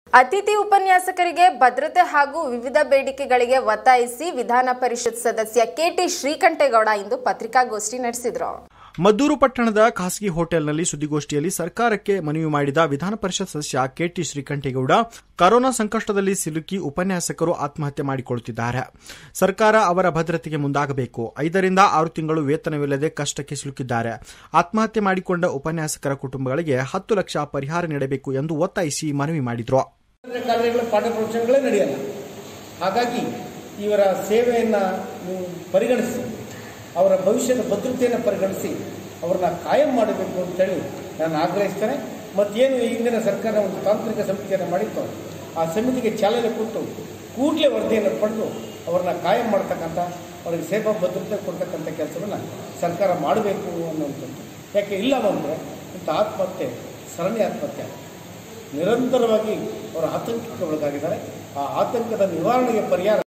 ಅತಿಥಿ ಉಪನ್ಯಾಸಕರಿಗೆ ಭದ್ರತೆ ಹಾಗೂ ವಿವಿಧ ಬೇಡಿಕೆಗಳಿಗೆ ಒತ್ತಾಯಿಸಿ ವಿಧಾನ ಪರಿಷತ್ ಸದಸ್ಯ ಕೆಟಿ ಶ್ರೀಕಂಠೇಗೌಡ ಇಂದು ಪತ್ರಿಕಾಗೋಷ್ಠಿ ನಡೆಸಿದರು ಮದ್ದೂರು ಪಟ್ಟಣದ ಖಾಸಗಿ ಹೋಟೆಲ್ನಲ್ಲಿ ಸುದ್ದಿಗೋಷ್ಠಿಯಲ್ಲಿ ಸರ್ಕಾರಕ್ಕೆ ಮನವಿ ಮಾಡಿದ ವಿಧಾನ ಪರಿಷತ್ ಸದಸ್ಯ ಕೆಟಿ ಶ್ರೀಕಂಠೇಗೌಡ ಕರೋನಾ ಸಂಕಷ್ಟದಲ್ಲಿ ಸಿಲುಕಿ ಉಪನ್ಯಾಸಕರು ಆತ್ಮಹತ್ಯೆ ಮಾಡಿಕೊಳ್ಳುತ್ತಿದ್ದಾರೆ ಸರ್ಕಾರ ಅವರ ಭದ್ರತೆಗೆ ಮುಂದಾಗಬೇಕು ಐದರಿಂದ ಆರು ತಿಂಗಳು ವೇತನವಿಲ್ಲದೆ ಕಷ್ಟಕ್ಕೆ ಸಿಲುಕಿದ್ದಾರೆ ಆತ್ಮಹತ್ಯೆ ಮಾಡಿಕೊಂಡ ಉಪನ್ಯಾಸಕರ ಕುಟುಂಬಗಳಿಗೆ ಹತ್ತು ಲಕ್ಷ ಪರಿಹಾರ ನೀಡಬೇಕು ಎಂದು ಒತ್ತಾಯಿಸಿ ಮನವಿ ಮಾಡಿದರು ಕಾರ್ಯಗಳ ಪಾಠ ಪ್ರವಚನಗಳೇ ನಡೆಯಲ್ಲ ಹಾಗಾಗಿ ಇವರ ಸೇವೆಯನ್ನು ನೀವು ಪರಿಗಣಿಸಿ ಅವರ ಭವಿಷ್ಯದ ಭದ್ರತೆಯನ್ನು ಪರಿಗಣಿಸಿ ಅವ್ರನ್ನ ಕಾಯಂ ಮಾಡಬೇಕು ಅಂತೇಳಿ ನಾನು ಆಗ್ರಹಿಸ್ತೇನೆ ಮತ್ತೇನು ಇಂದಿನ ಸರ್ಕಾರ ಒಂದು ತಾಂತ್ರಿಕ ಸಮಿತಿಯನ್ನು ಮಾಡಿತ್ತು ಆ ಸಮಿತಿಗೆ ಚಾಲನೆ ಕೊಟ್ಟು ಕೂಡಲೇ ವರದಿಯನ್ನು ಪಡೆದು ಅವ್ರನ್ನ ಕಾಯಂ ಮಾಡ್ತಕ್ಕಂಥ ಅವರಿಗೆ ಸೇವಾ ಭದ್ರತೆ ಕೊಡ್ತಕ್ಕಂಥ ಕೆಲಸವನ್ನು ಸರ್ಕಾರ ಮಾಡಬೇಕು ಅನ್ನುವಂಥದ್ದು ಯಾಕೆ ಇಲ್ಲ ಬಂದರೆ ಇಂಥ ಆತ್ಮಹತ್ಯೆ ಸರಣಿ ಆತ್ಮಹತ್ಯೆ ಆಗುತ್ತೆ. ನಿರಂತರವಾಗಿ ಅವರು ಆತಂಕಕ್ಕೆ ಒಳಗಾಗಿದ್ದಾರೆ ಆ ಆತಂಕದ ನಿವಾರಣೆಗೆ ಪರಿಹಾರ